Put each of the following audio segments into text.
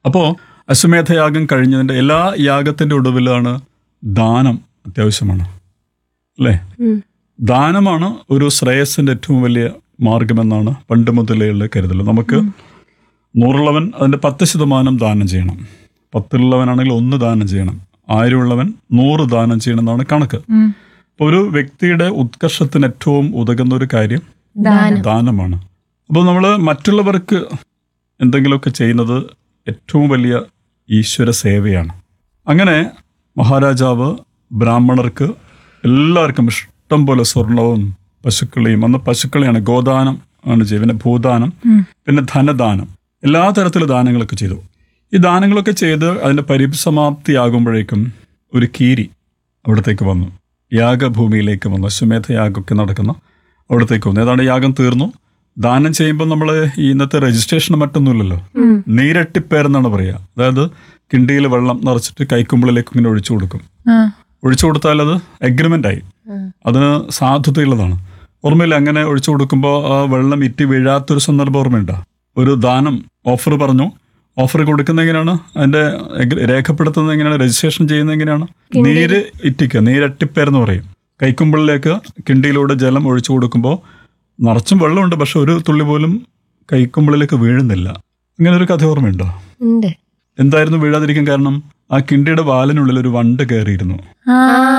അപ്പോൾ അശ്വമേധയാഗം കഴിഞ്ഞതിൻ്റെ എല്ലാ യാഗത്തിൻ്റെ ഒടുവിലാണ് ദാനം അത്യാവശ്യമാണ് അല്ലേ ഉം. ദാനമാണ് ഒരു ശ്രേയസിൻ്റെ ഏറ്റവും വലിയ മാർഗമെന്നാണ് പണ്ട് മുതലേയുള്ള കരുതൽ നമുക്ക് നൂറുള്ളവൻ അതിൻ്റെ പത്ത് ശതമാനം ദാനം ചെയ്യണം പത്തുള്ളവനാണെങ്കിൽ ഒന്ന് ദാനം ചെയ്യണം ആയിരമുള്ളവൻ നൂറ് ദാനം ചെയ്യണം എന്നാണ് കണക്ക് ഉം. അപ്പോൾ ഒരു വ്യക്തിയുടെ ഉത്കർഷത്തിന് ഏറ്റവും ഉതകുന്ന ഒരു കാര്യം ദാനം ദാനമാണ് അപ്പോൾ നമ്മൾ മറ്റുള്ളവർക്ക് എന്തെങ്കിലുമൊക്കെ ചെയ്യുന്നത് ഏറ്റവും വലിയ ഈശ്വര സേവയാണ് അങ്ങനെ മഹാരാജാവ് ബ്രാഹ്മണർക്ക് എല്ലാവർക്കും ഇഷ്ടം പോലെ സ്വർണവും പശുക്കളെയും അന്ന് പശുക്കളെയാണ് ഗോദാനം ആണ് ചെയ്യുക പിന്നെ ഭൂദാനം ഉം. പിന്നെ ധനദാനം എല്ലാ തരത്തിലുള്ള ദാനങ്ങളൊക്കെ ചെയ്തു ഈ ദാനങ്ങളൊക്കെ ചെയ്ത് അതിൻ്റെ പരിസമാപ്തിയാകുമ്പോഴേക്കും ഒരു കീരി അവിടത്തേക്ക് വന്നു യാഗഭൂമിയിലേക്ക് വന്നു അശ്വമേധ യാഗമൊക്കെ നടക്കുന്ന അവിടത്തേക്ക് വന്നു ഏതാണ്ട് യാഗം തീർന്നു ദാനം ചെയ്യുമ്പോൾ നമ്മൾ ഈ ഇന്നത്തെ രജിസ്ട്രേഷൻ മറ്റൊന്നുമില്ലല്ലോ നീരട്ടിപ്പേരെന്നാണ് പറയുക അതായത് കിണ്ടിയിൽ വെള്ളം നിറച്ചിട്ട് കൈക്കുമ്പിളിലേക്ക് ഇങ്ങനെ ഒഴിച്ചു കൊടുക്കും ആ. ഒഴിച്ചു കൊടുത്താൽ അത് എഗ്രിമെൻ്റ് ആയി അതിന് സാധുതയുള്ളതാണ് ഓർമ്മയില്ല അങ്ങനെ ഒഴിച്ചു കൊടുക്കുമ്പോൾ ആ വെള്ളം ഇറ്റി വീഴാത്തൊരു സന്ദർഭം ഓർമ്മയുണ്ടോ ഒരു ദാനം ഓഫർ പറഞ്ഞു ഓഫർ കൊടുക്കുന്ന എങ്ങനെയാണ് അതിന്റെ എഗ്രി- രേഖപ്പെടുത്തുന്നത് എങ്ങനെയാണ് രജിസ്ട്രേഷൻ ചെയ്യുന്നത് എങ്ങനെയാണ് നീര് ഇറ്റിക്കുക നീരട്ടിപ്പേരെന്ന് പറയും കൈക്കുമ്പിളിലേക്ക് കിണ്ടിയിലൂടെ ജലം ഒഴിച്ചു കൊടുക്കുമ്പോൾ നിറച്ചും വെള്ളമുണ്ട് പക്ഷെ ഒരു തുള്ളി പോലും കൈക്കുമ്പിളിലേക്ക് വീഴുന്നില്ല അങ്ങനെ ഒരു കഥ ഓർമ്മയുണ്ടോ ഉണ്ട് എന്തായിരുന്നു വീഴാതിരിക്കാൻ കാരണം ആ കിണ്ടിയുടെ വാലിനുള്ളിൽ ഒരു വണ്ട് കയറിയിരുന്നു ആ.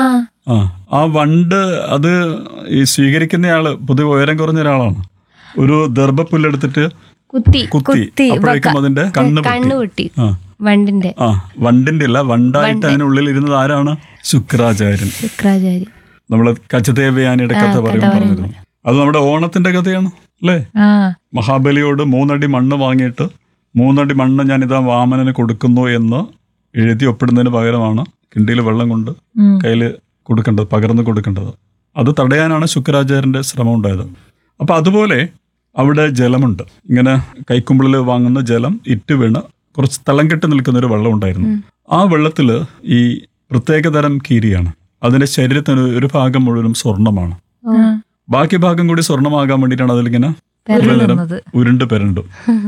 ആ ആ വണ്ട് അത് ഈ സ്വീകരിക്കുന്നയാള് പൊതുവെ ഉയരം കുറഞ്ഞ ഒരാളാണ് ഒരു ദർഭപ്പുല്ലെടുത്തിട്ട് കുത്തി കുത്തി കുത്തി, അപ്പോഴേക്കും അതിന്റെ കണ്ണ് കണ്ണു പൊട്ടി കുട്ടി ആ വണ്ടിന്റെ ആ വണ്ടിന്റെ അല്ല വണ്ടായിട്ട് അതിനുള്ളിൽ ഇരുന്നത് ആരാണ് ശുക്രാചാര്യൻ ശുക്രാചാരി നമ്മള് കച്ചദേവയാനിയുടെ കഥ പറയും പറഞ്ഞിരുന്നു അത് നമ്മുടെ ഓണത്തിന്റെ കഥയാണ് അല്ലേ ആ. മഹാബലിയോട് മൂന്നടി മണ്ണ് വാങ്ങിയിട്ട് മൂന്നടി മണ്ണ് ഞാൻ ഇതാ വാമനന് കൊടുക്കുന്നു എന്ന് എഴുതി ഒപ്പിടുന്നതിന് പകരമാണ് കിണ്ടിയിൽ വെള്ളം കൊണ്ട് ഉം. കയ്യിൽ കൊടുക്കേണ്ടത് പകർന്നു കൊടുക്കേണ്ടത് അത് തടയാനാണ് ശുക്രാചാര്യന്റെ ശ്രമം ഉണ്ടായത് അപ്പൊ അതുപോലെ അവിടെ ജലമുണ്ട് ഇങ്ങനെ കൈക്കുമ്പിളിൽ വാങ്ങുന്ന ജലം ഇറ്റ് വീണ് കുറച്ച് തളം കെട്ടി നിൽക്കുന്ന ഒരു വെള്ളം ഉണ്ടായിരുന്നു ആ വെള്ളത്തിൽ ഈ പ്രത്യേകതരം കീരിയാണ് അതിന്റെ ശരീരത്തിന് ഒരു ഭാഗം മുഴുവനും സ്വർണ്ണമാണ് ആ. ബാക്കി ഭാഗം കൂടി സ്വർണ്ണമാകാൻ വേണ്ടിയിട്ടാണ് അതിലിങ്ങനെ പെരളി കുറേ നേരം നിന്നത്. ഉരുണ്ട് പെരണ്ടു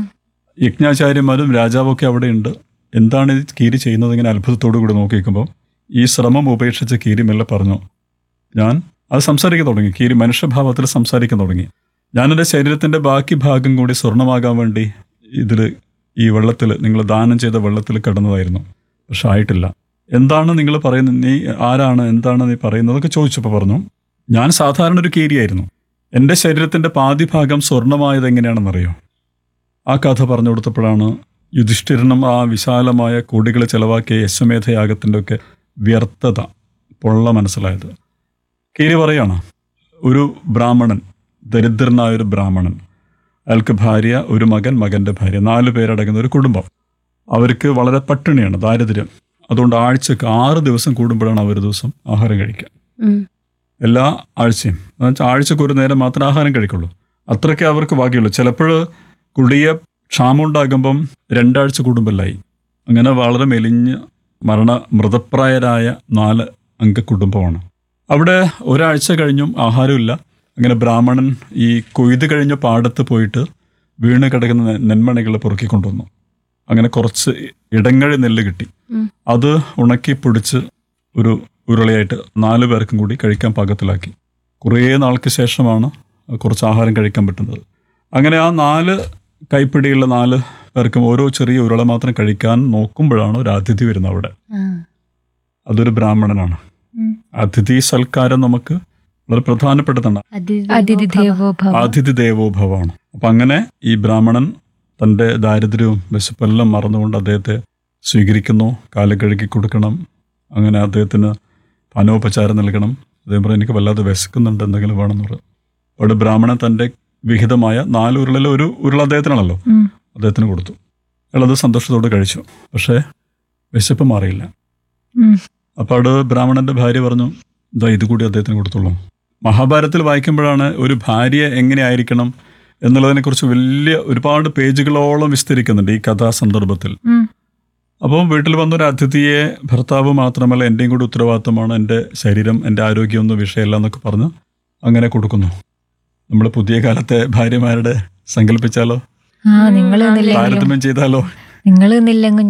യജ്ഞാചാര്യന്മാരും രാജാവൊക്കെ അവിടെയുണ്ട് എന്താണ് ഈ കീരി ചെയ്യുന്നത് ഇങ്ങനെ അത്ഭുതത്തോടു കൂടി നോക്കി നിൽക്കുമ്പോൾ ഈ ശ്രമം ഉപേക്ഷിച്ച കീരി മെല്ലെ പറഞ്ഞു ഞാൻ അത് സംസാരിക്കാൻ തുടങ്ങി കീരി മനുഷ്യഭാവത്തിൽ സംസാരിക്കാൻ തുടങ്ങി ഞാൻ എൻ്റെ ശരീരത്തിൻ്റെ ബാക്കി ഭാഗം കൂടി സ്വർണ്ണമാകാൻ വേണ്ടി ഇതിൽ ഈ വെള്ളത്തിൽ നിങ്ങൾ ദാനം ചെയ്ത വെള്ളത്തിൽ കിടന്നതായിരുന്നു പക്ഷെ ആയിട്ടില്ല എന്താണ് നിങ്ങൾ പറയുന്നത് നീ ആരാണ് എന്താണ് നീ പറയുന്നതൊക്കെ ചോദിച്ചപ്പോൾ പറഞ്ഞു ഞാൻ സാധാരണ ഒരു കീരിയായിരുന്നു എൻ്റെ ശരീരത്തിൻ്റെ പാതി ഭാഗം സ്വർണ്ണമായത് എങ്ങനെയാണെന്നറിയോ ആ കഥ പറഞ്ഞു കൊടുത്തപ്പോഴാണ് യുധിഷ്ഠിരനും ആ വിശാലമായ കോടികൾ ചെലവാക്കിയ യശമേധയാഗത്തിൻ്റെ ഒക്കെ വ്യർത്ഥത പൊള്ള മനസ്സിലായത് കീരി പറയാണ് ഒരു ബ്രാഹ്മണൻ ദരിദ്രനായ ഒരു ബ്രാഹ്മണൻ അയാൾക്ക് ഭാര്യ ഒരു മകൻ മകൻ്റെ ഭാര്യ നാല് പേരടങ്ങുന്ന ഒരു കുടുംബം അവർക്ക് വളരെ പട്ടിണിയാണ് ദാരിദ്ര്യം അതുകൊണ്ട് ആഴ്ചക്ക് ആറ് ദിവസം കൂടുമ്പോഴാണ് അവർ ഒരു ദിവസം ആഹാരം കഴിക്കുക ഉം. എല്ലാ ആഴ്ചയും എന്നുവെച്ചാൽ ആഴ്ചക്ക് ഒരു നേരം മാത്രമേ ആഹാരം കഴിക്കുള്ളൂ അത്രയ്ക്ക് അവർക്ക് ബാക്കിയുള്ളൂ ചിലപ്പോൾ കുടിയ ക്ഷാമം ഉണ്ടാകുമ്പം രണ്ടാഴ്ച കൂടുമ്പല്ലായി അങ്ങനെ വളരെ മെലിഞ്ഞ് മരണ മൃതപ്രായരായ നാല് അംഗ കുടുംബമാണ് അവിടെ ഒരാഴ്ച കഴിഞ്ഞും ആഹാരമില്ല അങ്ങനെ ബ്രാഹ്മണൻ ഈ കൊയ്ത് കഴിഞ്ഞ പാടത്ത് പോയിട്ട് വീണ് കിടക്കുന്ന നെ- നെന്മണികൾ പൊറുക്കിക്കൊണ്ടുവന്നു അങ്ങനെ കുറച്ച് ഇടങ്ങഴി നെല്ല് കിട്ടി ഉം. അത് ഉണക്കി പൊടിച്ച് ഒരു ഉരുളയായിട്ട് നാല് പേർക്കും കൂടി കഴിക്കാൻ പാകത്തിലാക്കി കുറേ നാൾക്ക് ശേഷമാണ് കുറച്ച് ആഹാരം കഴിക്കാൻ പറ്റുന്നത് അങ്ങനെ ആ നാല് കൈപ്പിടിയുള്ള നാല് പേർക്കും ഓരോ ചെറിയ ഉരുള മാത്രം കഴിക്കാൻ നോക്കുമ്പോഴാണ് ഒരു അതിഥി വരുന്നത് അവിടെ ആ. അതൊരു ബ്രാഹ്മണനാണ് ഉം. അതിഥി സൽക്കാരം നമുക്ക് വളരെ പ്രധാനപ്പെട്ടതാണ് അതിഥി ദേവോ ഭവ അതിഥി ദേവോഭവമാണ് അപ്പൊ അങ്ങനെ ഈ ബ്രാഹ്മണൻ തന്റെ ദാരിദ്ര്യവും വിശപ്പെല്ലാം മറന്നുകൊണ്ട് അദ്ദേഹത്തെ സ്വീകരിക്കുന്നു കാല് കഴുകി കൊടുക്കണം അങ്ങനെ അദ്ദേഹത്തിന് പാനോപചാരം നൽകണം അദ്ദേഹം പറയും എനിക്ക് വല്ലാതെ വിശക്കുന്നുണ്ട് എന്തെങ്കിലും വേണമെന്ന് പറയും അവിടെ ബ്രാഹ്മണൻ തന്റെ വിഹിതമായ നാല് ഉരുളിൽ ഒരു ഉരുള അദ്ദേഹത്തിനാണല്ലോ ഉം. അദ്ദേഹത്തിന് കൊടുത്തു അയാൾ അത് സന്തോഷത്തോടെ കഴിച്ചു പക്ഷേ വിശപ്പ് മാറിയില്ല ഉം. അപ്പോൾ അവിടെ ബ്രാഹ്മണന്റെ ഭാര്യ പറഞ്ഞു ഇതാ ഇത് കൂടി അദ്ദേഹത്തിന് കൊടുത്തുള്ളൂ മഹാഭാരതത്തിൽ വായിക്കുമ്പോഴാണ് ഒരു ഭാര്യ എങ്ങനെയായിരിക്കണം എന്നുള്ളതിനെക്കുറിച്ച് വലിയ ഒരുപാട് പേജുകളോളം വിസ്തരിക്കുന്നുണ്ട് ഈ കഥാസന്ദർഭത്തിൽ ഉം. അപ്പോൾ വീട്ടിൽ വന്നൊരു അതിഥിയെ ഭർത്താവ് മാത്രമല്ല എൻ്റെയും കൂടി ഉത്തരവാദിത്തമാണ് എൻ്റെ ശരീരം എൻ്റെ ആരോഗ്യമൊന്നും വിഷയമല്ല എന്നൊക്കെ പറഞ്ഞ് അങ്ങനെ കൊടുക്കുന്നു നമ്മൾ പുതിയ കാലത്തെ ഭാര്യമാരുടെ സങ്കല്പിച്ചാലോ ആ നിങ്ങൾ താരതമ്യം ചെയ്താലോ നിങ്ങൾ നില്ലെങ്കിൽ